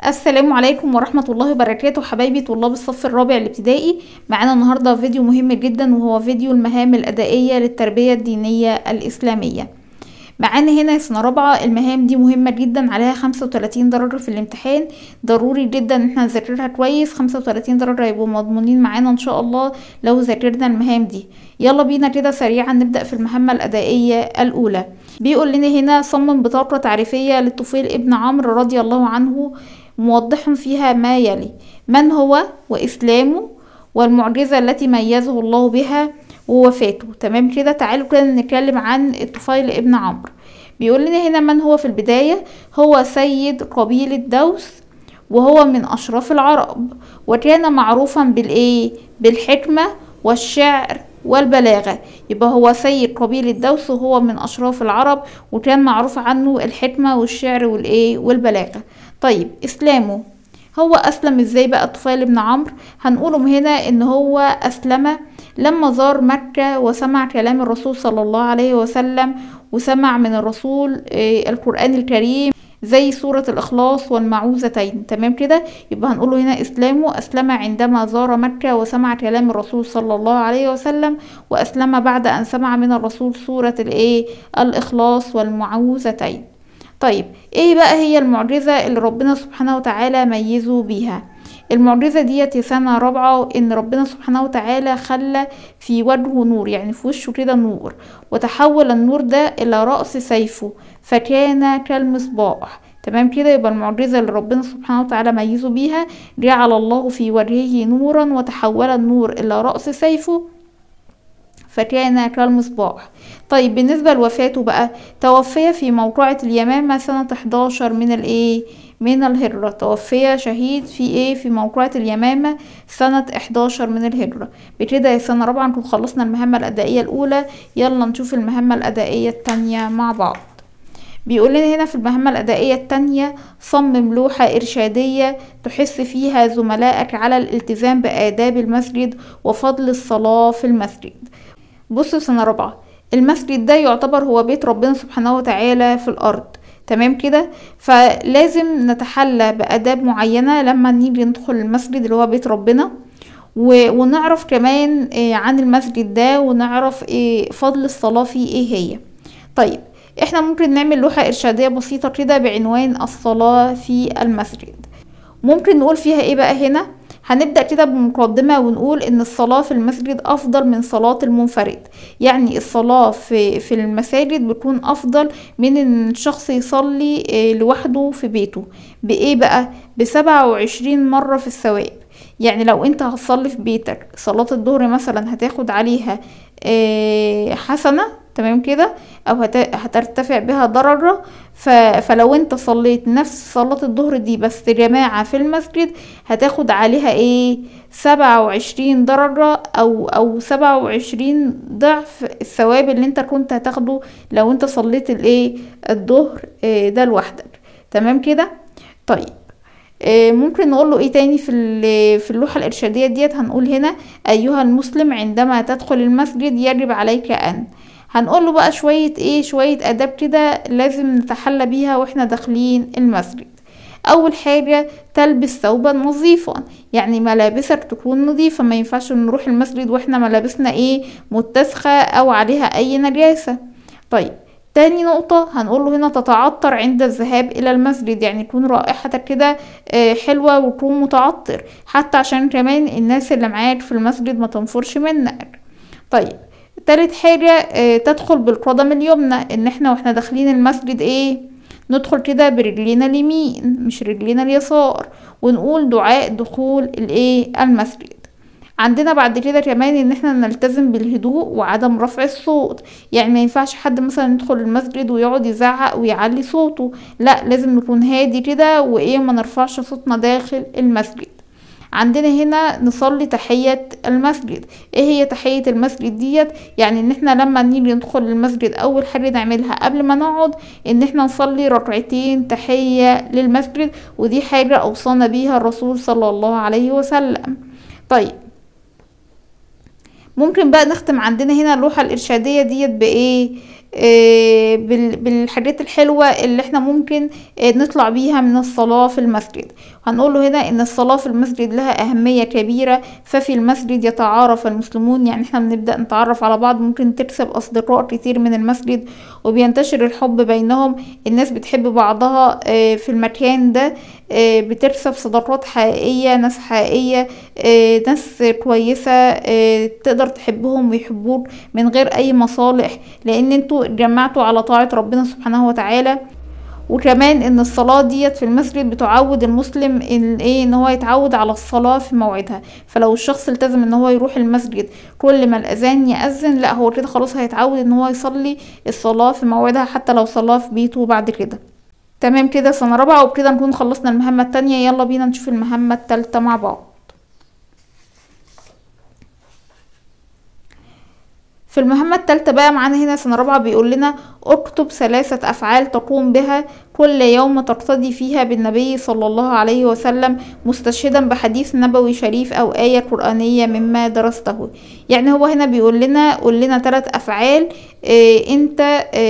السلام عليكم ورحمة الله وبركاته حبايبي طلاب الصف الرابع الابتدائي معانا النهاردة فيديو مهم جدا وهو فيديو المهام الأدائية للتربية الدينية الإسلامية معانا هنا سنة رابعة المهام دي مهمة جدا عليها خمسة وتلاتين درجة في الامتحان ضروري جدا ان احنا نذاكرها كويس خمسة وتلاتين درجة هيبقوا مضمونين معانا ان شاء الله لو ذاكرنا المهام دي يلا بينا كده سريعا نبدأ في المهمة الأدائية الأولى بيقول لنا هنا صمم بطاقة تعريفية للطفيل ابن عمرو رضي الله عنه موضحا فيها ما يلي من هو وإسلامه والمعجزة التي ميزه الله بها ووفاته تمام كده تعالوا كده نتكلم عن الطفيل ابن عمرو بيقول لنا هنا من هو في البداية هو سيد قبيلة دوس وهو من أشراف العرب وكان معروفا بالإيه بالحكمة والشعر والبلاغة يبقى هو سيد قبيلة دوس وهو من أشراف العرب وكان معروف عنه الحكمة والشعر والإيه والبلاغة طيب إسلامه هو أسلم إزاي بقى الطفيل ابن عمرو هنقولهم هنا إن هو أسلم لما زار مكة وسمع كلام الرسول صلى الله عليه وسلم وسمع من الرسول القرآن الكريم زي سورة الإخلاص والمعوذتين تمام كده يبقى هنقوله هنا إسلامه أسلم عندما زار مكة وسمع كلام الرسول صلى الله عليه وسلم وأسلم بعد أن سمع من الرسول سورة الإيه الإخلاص والمعوذتين طيب ايه بقى هي المعجزة اللي ربنا سبحانه وتعالى ميزه بيها المعجزة ديت سنة رابعة ان ربنا سبحانه وتعالى خلى في وجهه نور يعني في وشه كده نور وتحول النور ده الى رأس سيفه فكان كالمصباح تمام كده يبقى المعجزة اللي ربنا سبحانه وتعالى ميزه بيها جعل الله في وجهه نورا وتحول النور الى رأس سيفه فكان كالمصباح طيب بالنسبة لوفاته بقى توفي في موقعة اليمامة سنة 11 من الايه من الهجرة توفي شهيد في ايه في موقعة اليمامة سنة 11 من الهجرة بكده يا سنة رابعة نكون خلصنا المهمة الأدائية الأولى يلا نشوف المهمة الأدائية التانية مع بعض بيقول لنا هنا في المهمة الأدائية التانية صمم لوحة إرشادية تحث فيها زملائك على الالتزام بآداب المسجد وفضل الصلاة في المسجد بصوا سنة رابعة المسجد ده يعتبر هو بيت ربنا سبحانه وتعالى في الأرض تمام كده فلازم نتحلى بآداب معينة لما نيجي ندخل المسجد اللي هو بيت ربنا و... ونعرف كمان إيه عن المسجد ده ونعرف إيه فضل الصلاة فيه ايه هي طيب احنا ممكن نعمل لوحة إرشادية بسيطة كده بعنوان الصلاة في المسجد ممكن نقول فيها ايه بقى هنا هنبدأ كده بمقدمة ونقول إن الصلاة في المسجد أفضل من صلاة المنفرد يعني الصلاة في, في المساجد بتكون أفضل من إن الشخص يصلي لوحده في بيته بإيه بقى بسبعة وعشرين مرة في الثواب يعني لو انت هتصلي في بيتك صلاة الظهر مثلا هتاخد عليها حسنة تمام كده او هترتفع بها درجة فلو انت صليت نفس صلاة الظهر دي بس جماعة في المسجد هتاخد عليها ايه سبعة وعشرين درجة او او سبعة وعشرين ضعف الثواب اللي انت كنت هتاخده لو انت صليت الايه الظهر إيه ده لوحدك تمام كده طيب ممكن نقول له ايه تاني في في اللوحة الإرشادية ديت هنقول هنا أيها المسلم عندما تدخل المسجد يجب عليك أن هنقول له بقى شوية ايه شوية اداب كده لازم نتحلى بيها واحنا داخلين المسجد اول حاجة تلبس ثوبا نظيفا يعني ملابسك تكون نظيفة ما ينفعش نروح المسجد واحنا ملابسنا ايه متسخة او عليها اي نجاسة طيب تاني نقطة هنقول له هنا تتعطر عند الذهاب إلى المسجد يعني يكون رائحتك كده حلوة وتكون متعطر حتى عشان كمان الناس اللي معاك في المسجد ما تنفرش منك طيب تالت حاجة اه تدخل بالقدم اليمنى ان احنا واحنا داخلين المسجد ايه ندخل كده برجلينا اليمين مش رجلينا اليسار ونقول دعاء دخول الايه المسجد عندنا بعد كده كمان ان احنا نلتزم بالهدوء وعدم رفع الصوت يعني ما ينفعش حد مثلا يدخل المسجد ويقعد يزعق ويعلي صوته لا لازم نكون هادي كده وايه ما نرفعش صوتنا داخل المسجد عندنا هنا نصلي تحية المسجد ايه هي تحية المسجد ديت يعني ان احنا لما نيجي ندخل المسجد اول حاجة نعملها قبل ما نقعد ان احنا نصلي ركعتين تحية للمسجد ودي حاجة اوصانا بيها الرسول صلى الله عليه وسلم طيب ممكن بقى نختم عندنا هنا اللوحة الإرشادية ديت بإيه آه، بال- بالحاجات الحلوة اللي احنا ممكن آه، نطلع بيها من الصلاة في المسجد هنقول له هنا ان الصلاة في المسجد لها اهمية كبيرة ففي المسجد يتعارف المسلمون يعني احنا بنبدأ نتعرف على بعض ممكن تكسب اصدقاء كتير من المسجد وبينتشر الحب بينهم الناس بتحب بعضها آه، في المكان ده آه، بتكسب صداقات حقيقية ناس حقيقية آه، ناس كويسة آه، تقدر تحبهم ويحبوك من غير اي مصالح لان انتوا اتجمعتوا على طاعة ربنا سبحانه وتعالى وكمان ان الصلاة ديت في المسجد بتعود المسلم ان ايه ان هو يتعود على الصلاة في موعدها فلو الشخص التزم ان هو يروح المسجد كل ما الاذان يأذن لا هو كده خلاص هيتعود ان هو يصلي الصلاة في موعدها حتى لو صلاها في بيته بعد كده تمام كده سنة رابعة وبكده نكون خلصنا المهمة التانية يلا بينا نشوف المهمة التالتة مع بعض في المهمة التالتة بقى معانا هنا سنة رابعة بيقول لنا اكتب ثلاثة أفعال تقوم بها كل يوم تقتدي فيها بالنبي صلى الله عليه وسلم مستشهدا بحديث نبوي شريف أو آية قرآنية مما درسته يعني هو هنا بيقول لنا قول لنا ثلاث أفعال اه انت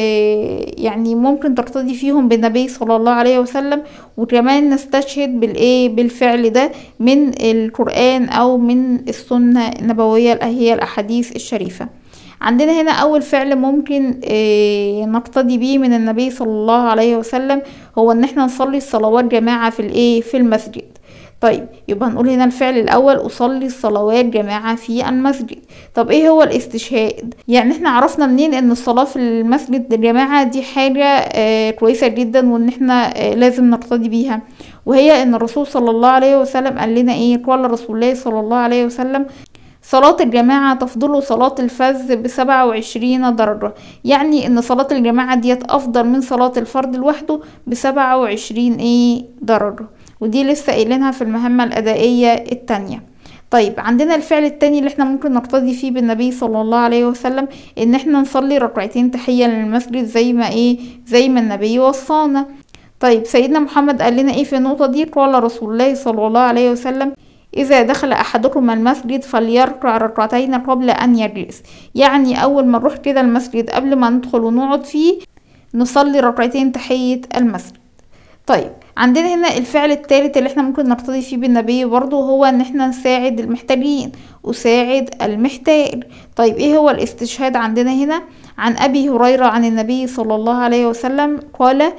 اه يعني ممكن تقتدي فيهم بالنبي صلى الله عليه وسلم وكمان نستشهد بالايه بالفعل ده من القرآن أو من السنة النبوية اللي هي الأحاديث الشريفة عندنا هنا أول فعل ممكن إيه نقتدي بيه من النبي صلى الله عليه وسلم هو إن احنا نصلي الصلوات جماعة في الإيه في المسجد طيب يبقى هنقول هنا الفعل الأول أصلي الصلوات جماعة في المسجد طب إيه هو الاستشهاد يعني احنا عرفنا منين إن الصلاة في المسجد الجماعة دي حاجة آه كويسة جدا وإن احنا آه لازم نقتدي بيها وهي إن الرسول صلى الله عليه وسلم قال لنا إيه قال رسول الله صلى الله عليه وسلم صلاة الجماعة تفضل صلاة الفذ بسبعة وعشرين درجة يعني ان صلاة الجماعة ديت افضل من صلاة الفرد لوحده بسبعة وعشرين ايه درجة ودي لسه قايلينها في المهمة الأدائية التانية طيب عندنا الفعل التاني اللي احنا ممكن نقتدي فيه بالنبي صلى الله عليه وسلم ان احنا نصلي ركعتين تحية للمسجد زي ما ايه زي ما النبي وصانا طيب سيدنا محمد قال لنا ايه في النقطة دي قال رسول الله صلى الله عليه وسلم إذا دخل أحدكم المسجد فليركع ركعتين قبل أن يجلس يعني أول ما نروح كده المسجد قبل ما ندخل ونقعد فيه نصلي ركعتين تحية المسجد طيب عندنا هنا الفعل الثالث اللي احنا ممكن نقتدي فيه بالنبي برضو هو ان احنا نساعد المحتاجين أساعد المحتاج طيب ايه هو الاستشهاد عندنا هنا عن أبي هريرة عن النبي صلى الله عليه وسلم قال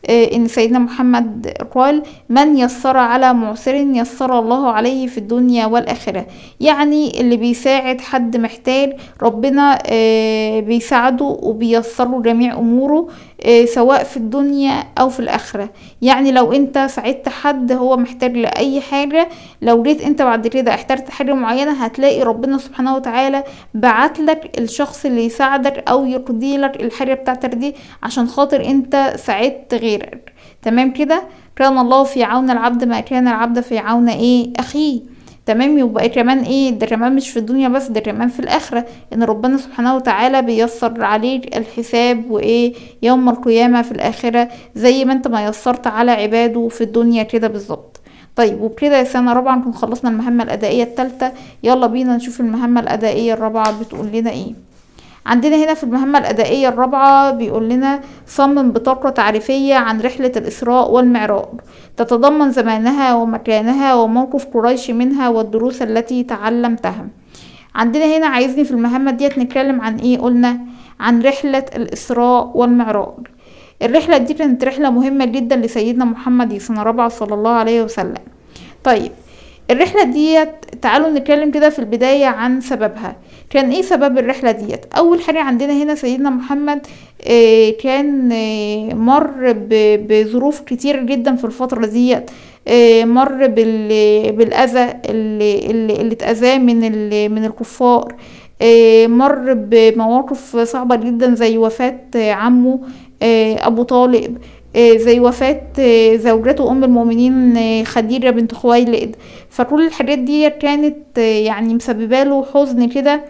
إن سيدنا محمد قال من يسر على معسر يسر الله عليه في الدنيا والآخرة يعني اللي بيساعد حد محتاج ربنا بيساعده وبيسر جميع أموره سواء في الدنيا أو في الآخرة يعني لو أنت ساعدت حد هو محتاج لأي حاجة لو جيت أنت بعد كده احتجت حاجة معينة هتلاقي ربنا سبحانه وتعالى بعتلك الشخص اللي يساعدك أو يقضي لك الحاجة بتاعتك دي عشان خاطر أنت ساعدت غيرك تمام كده كان الله في عون العبد ما كان العبد في عون ايه اخيه تمام يبقى كمان ايه ده كمان مش في الدنيا بس ده كمان في الاخره ان ربنا سبحانه وتعالى بيسر عليك الحساب وايه يوم القيامه في الاخره زي ما انت ما يسرت على عباده في الدنيا كده بالظبط طيب وبكده يا سنه رابعه نكون خلصنا المهمه الادائيه الثالثه يلا بينا نشوف المهمه الادائيه الرابعه بتقول لنا ايه عندنا هنا في المهمة الأدائية الرابعة بيقول لنا صمم بطاقة تعريفية عن رحلة الإسراء والمعراج تتضمن زمانها ومكانها وموقف قريش منها والدروس التي تعلمتها عندنا هنا عايزني في المهمة ديت نتكلم عن ايه قلنا عن رحلة الإسراء والمعراج الرحلة دي كانت رحلة مهمة جدا لسيدنا محمد سنة رابعة صلى الله عليه وسلم طيب الرحلة ديت تعالوا نتكلم كده في البداية عن سببها كان ايه سبب الرحلة ديت اول حاجة عندنا هنا سيدنا محمد آه كان آه مر بظروف كتير جدا في الفترة ديت آه مر بالاذى اللي, اللي, اللي اتأذاه من, من الكفار مر بمواقف صعبة جدا زي وفاة عمه ابو طالب زي وفاة زوجته أم المؤمنين خديجة بنت خويلد فكل الحاجات دي كانت يعني مسببة له حزن كده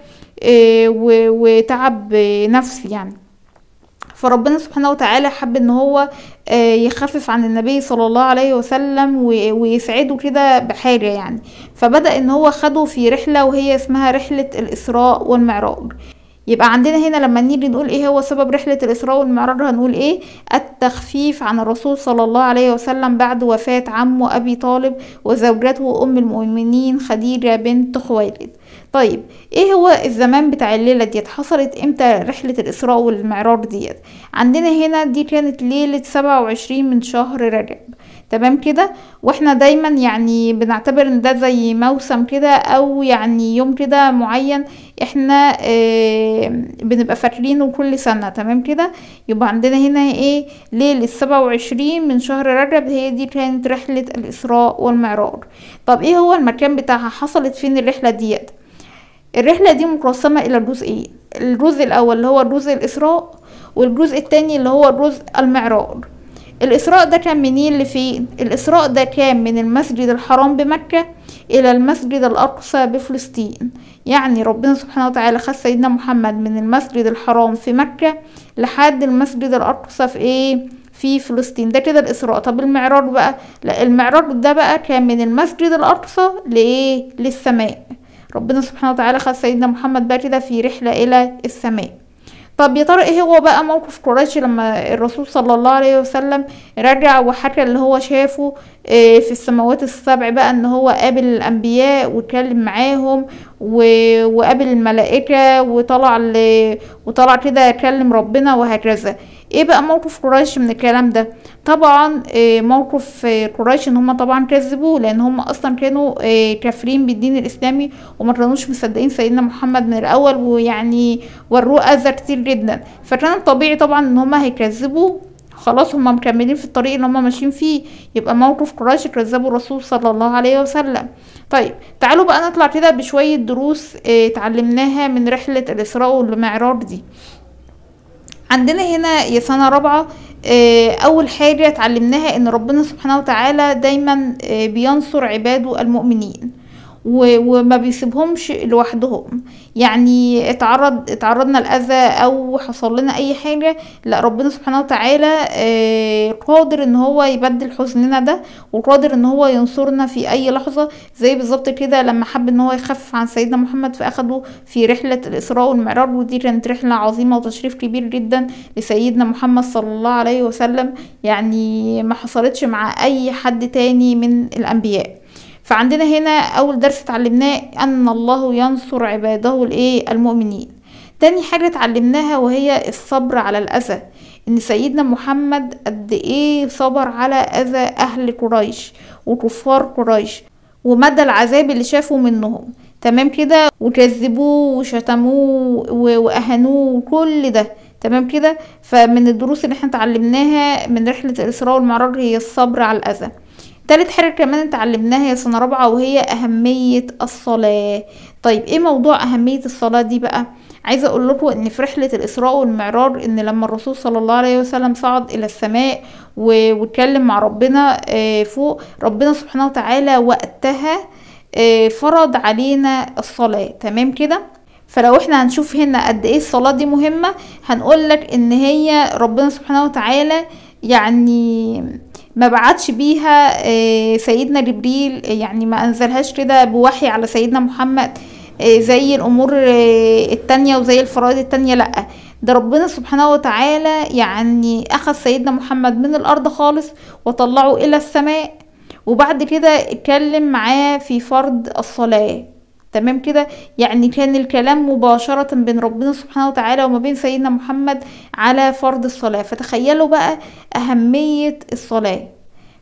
وتعب نفسي يعني فربنا سبحانه وتعالى حب ان هو يخفف عن النبي صلى الله عليه وسلم ويسعده كده بحاجة يعني فبدأ ان هو خده في رحلة وهي اسمها رحلة الإسراء والمعراج يبقى عندنا هنا لما نيجي نقول ايه هو سبب رحلة الإسراء والمعراج هنقول ايه التخفيف عن الرسول صلى الله عليه وسلم بعد وفاة عمه أبي طالب وزوجته أم المؤمنين خديجة بنت خويلد طيب ايه هو الزمان بتاع الليلة ديت حصلت امتى رحلة الإسراء والمعراج ديت عندنا هنا دي كانت ليلة سبعة وعشرين من شهر رجب تمام كده واحنا دايما يعني بنعتبر ان ده زي موسم كده او يعني يوم كده معين احنا اه بنبقى فاكرينه كل سنة تمام كده يبقى عندنا هنا ايه ليلة سبعة وعشرين من شهر رجب هي دي كانت رحلة الإسراء والمعراج طب ايه هو المكان بتاعها حصلت فين الرحلة ديت الرحلة دي مقسمة إلى جزئين الجزء الأول اللي هو جزء الإسراء والجزء التاني اللي هو جزء المعراج الإسراء ده كان منين لفين؟ الإسراء ده كان من المسجد الحرام بمكة إلى المسجد الأقصى بفلسطين يعني ربنا سبحانه وتعالى خد سيدنا محمد من المسجد الحرام في مكة لحد المسجد الأقصى في إيه؟ في فلسطين ده كده الإسراء طب المعراج بقى لا المعراج ده بقى كان من المسجد الأقصى لإيه؟ للسماء ربنا سبحانه وتعالى خد سيدنا محمد بقى كده في رحلة إلى السماء طب يا ترى ايه هو بقى موقف قريش لما الرسول صلى الله عليه وسلم رجع وحكى اللي هو شافه في السماوات السبع بقى ان هو قابل الانبياء واتكلم معاهم وقابل الملائكة وطلع وطلع كده يكلم ربنا وهكذا ايه بقى موقف قريش من الكلام ده طبعا موقف قريش ان هم طبعا كذبوه لان هم اصلا كانوا كافرين بالدين الاسلامي وما كانوش مصدقين سيدنا محمد من الاول ويعني وروه اذى كتير جدا فكان طبيعي طبعا ان هم هيكذبوه خلاص هم مكملين في الطريق اللي هم ماشيين فيه يبقى موقف قريش كذبوا الرسول صلى الله عليه وسلم طيب تعالوا بقى نطلع كده بشوية دروس اتعلمناها من رحلة الإسراء والمعراج دي عندنا هنا يا سنة رابعة أول حاجة اتعلمناها إن ربنا سبحانه وتعالى دايما بينصر عباده المؤمنين وما بيسيبهمش لوحدهم يعني اتعرض اتعرضنا لاذى او حصل لنا اي حاجه لا ربنا سبحانه وتعالى قادر ان هو يبدل حزننا ده وقادر ان هو ينصرنا في اي لحظه زي بالظبط كده لما حب ان هو يخفف عن سيدنا محمد فاخده في رحله الاسراء والمعراج ودي كانت رحله عظيمه وتشريف كبير جدا لسيدنا محمد صلى الله عليه وسلم يعني ما حصلتش مع اي حد تاني من الانبياء فعندنا هنا اول درس اتعلمناه ان الله ينصر عباده الايه المؤمنين تاني حاجة اتعلمناها وهي الصبر على الاذى ان سيدنا محمد قد ايه صبر على اذى اهل قريش وكفار قريش ومدى العذاب اللي شافوا منهم تمام كده وكذبوه وشتموه واهانوه وكل ده تمام كده فمن الدروس اللي احنا اتعلمناها من رحلة الاسراء والمعراج هي الصبر على الاذى تالت حاجة كمان اتعلمناها يا سنة رابعة وهي أهمية الصلاة طيب ايه موضوع أهمية الصلاة دي بقى عايزة اقول لكم ان في رحلة الاسراء والمعراج ان لما الرسول صلى الله عليه وسلم صعد الى السماء واتكلم مع ربنا فوق ربنا سبحانه وتعالى وقتها فرض علينا الصلاة تمام كده فلو احنا هنشوف هنا قد ايه الصلاة دي مهمة هنقولك ان هي ربنا سبحانه وتعالى يعني ما بعتش بيها سيدنا جبريل يعني ما انزلهاش كده بوحي على سيدنا محمد زي الامور التانية وزي الفرائض التانية لا ده ربنا سبحانه وتعالى يعني اخذ سيدنا محمد من الارض خالص وطلعه الى السماء وبعد كده اتكلم معاه في فرض الصلاة تمام كده يعني كان الكلام مباشرة بين ربنا سبحانه وتعالى وما بين سيدنا محمد على فرض الصلاة فتخيلوا بقى أهمية الصلاة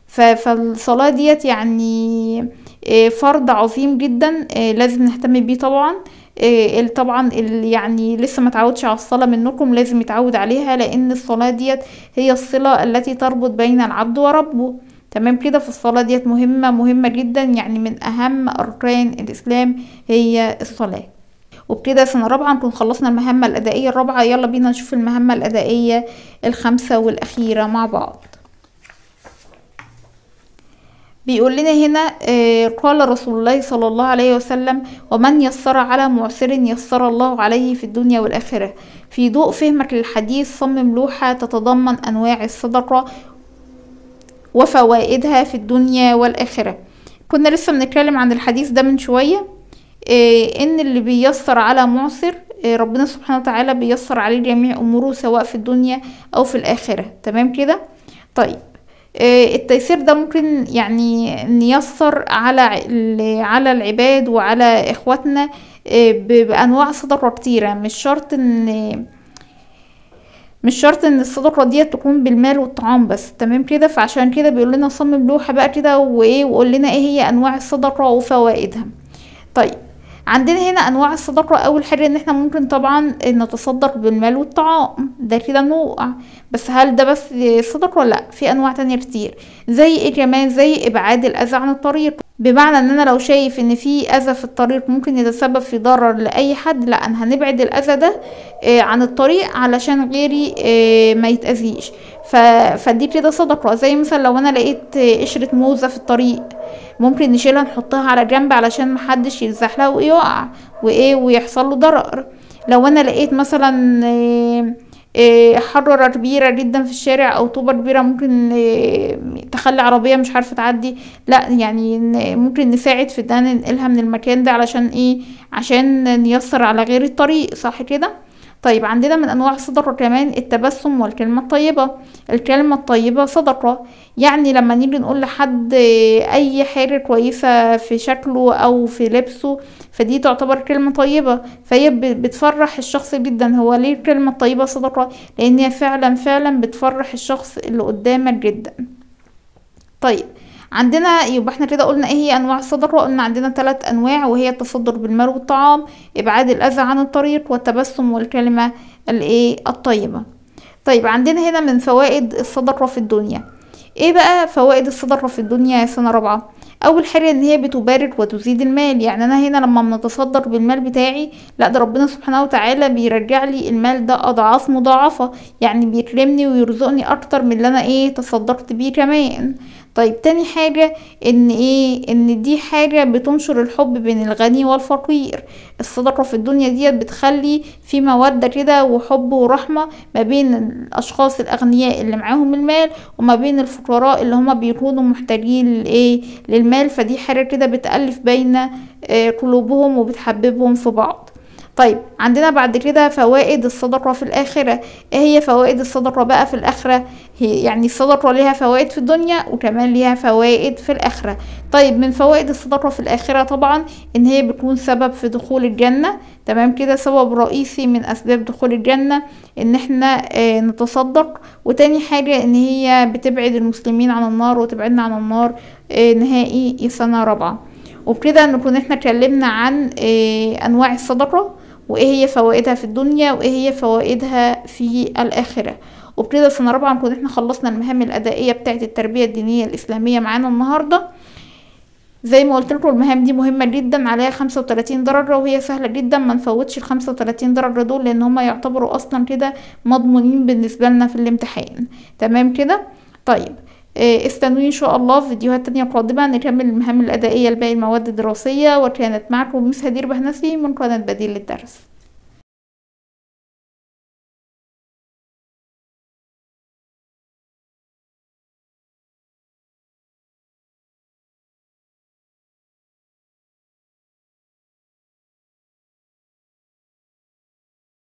فالصلاة ديت يعني فرض عظيم جدا لازم نهتم بيه طبعا طبعا اللي يعني لسه ما تعودش على الصلاة منكم لازم يتعود عليها لأن الصلاة ديت هي الصلة التي تربط بين العبد وربه تمام كده في الصلاة ديت مهمة مهمة جدا يعني من أهم أركان الإسلام هي الصلاة وبكده سنة رابعة نكون خلصنا المهمة الأدائية الرابعة يلا بينا نشوف المهمة الأدائية الخامسة والأخيرة مع بعض بيقول لنا هنا آه قال رسول الله صلى الله عليه وسلم ومن يسر على معسر يسر الله عليه في الدنيا والآخرة في ضوء فهمك للحديث صمم لوحة تتضمن أنواع الصدقة وفوائدها في الدنيا والآخرة كنا لسه بنتكلم عن الحديث ده من شوية إيه ان اللي بيسر على معسر آه، ربنا سبحانه وتعالى بيسر عليه جميع اموره سواء في الدنيا او في الاخره تمام كده طيب آه، التيسير ده ممكن يعني نيسر على ع- على العباد وعلى اخواتنا آه، ب- بانواع صدقه كتيره مش شرط ان مش شرط ان الصدقه دي تكون بالمال والطعام بس تمام كده فعشان كده بيقول لنا صمم لوحه بقى كده وايه وقول لنا ايه هي انواع الصدقه وفوائدها طيب عندنا هنا انواع الصدقه اول حاجه ان احنا ممكن طبعا نتصدق بالمال والطعام ده كده نوع بس هل ده بس صدقه لا في انواع تانية كتير زي ايه كمان زي ابعاد الاذى عن الطريق بمعنى ان انا لو شايف ان في اذى في الطريق ممكن يتسبب في ضرر لاي حد لا انا هنبعد الاذى ده آه، عن الطريق علشان غيري آه، ما يتاذيش ف... فدي كده صدقه زي مثلا لو انا لقيت آه، قشره موزه في الطريق ممكن نشيلها نحطها على جنب علشان محدش يتزحلق ويقع وايه ويحصل له ضرر لو انا لقيت مثلا آه، آه، حرارة كبيرة جدا في الشارع أو طوبة كبيرة ممكن آه، تخلي عربية مش عارفة تعدي لا يعني ن- ممكن نساعد في ده ننقلها من المكان ده علشان ايه عشان نيسر على غير الطريق صح كده طيب عندنا من انواع الصدقه كمان التبسم والكلمه الطيبه الكلمه الطيبه صدقه يعني لما نيجي نقول لحد اي حاجه كويسه في شكله او في لبسه فدي تعتبر كلمه طيبه فهي ب- بتفرح الشخص جدا هو ليه الكلمه الطيبه صدقه لان هي فعلا فعلا بتفرح الشخص اللي قدامك جدا طيب عندنا يبقى احنا كده قلنا ايه هي انواع الصدقه قلنا عندنا ثلاث انواع وهي التصدق بالمال والطعام ابعاد الاذى عن الطريق والتبسم والكلمه الايه الطيبه طيب عندنا هنا من فوائد الصدقه في الدنيا ايه بقى فوائد الصدقه في الدنيا يا سنه رابعه اول حاجه ان هي بتبارك وتزيد المال يعني انا هنا لما بنتصدق بالمال بتاعي لا ده ربنا سبحانه وتعالى بيرجع لي المال ده اضعاف مضاعفه يعني بيكرمني ويرزقني اكتر من اللي انا ايه تصدقت بيه كمان طيب تاني حاجة ان ايه ان دي حاجة بتنشر الحب بين الغني والفقير الصدقة في الدنيا ديت بتخلي في مودة كده وحب ورحمة ما بين الاشخاص الاغنياء اللي معاهم المال وما بين الفقراء اللي هما بيكونوا محتاجين لايه للمال فدي حاجة كده بتألف بين آه، قلوبهم وبتحببهم في بعض طيب عندنا بعد كده فوائد الصدقة في الآخرة ايه هي فوائد الصدقة بقى في الآخرة هي يعني الصدقة ليها فوائد في الدنيا وكمان ليها فوائد في الآخرة طيب من فوائد الصدقة في الآخرة طبعا ان هي بتكون سبب في دخول الجنة تمام كده سبب رئيسي من أسباب دخول الجنة ان احنا آه نتصدق وتاني حاجة ان هي بتبعد المسلمين عن النار وتبعدنا عن النار آه نهائي سنة رابعة وبكده نكون احنا اتكلمنا عن آه انواع الصدقة وايه هي فوائدها في الدنيا وايه هي فوائدها في الاخره وبكده سنه رابعه نكون احنا خلصنا المهام الادائيه بتاعه التربيه الدينيه الاسلاميه معانا النهارده زي ما قلت لكم المهام دي مهمه جدا عليها 35 درجه وهي سهله جدا ما نفوتش ال 35 درجه دول لان هما يعتبروا اصلا كده مضمونين بالنسبه لنا في الامتحان تمام كده طيب آه، استنوني ان شاء الله في فيديوهات تانية قادمة نكمل المهام الادائية لباقي المواد الدراسية وكانت معكم مس هدير بهنسي من قناة بديل للدرس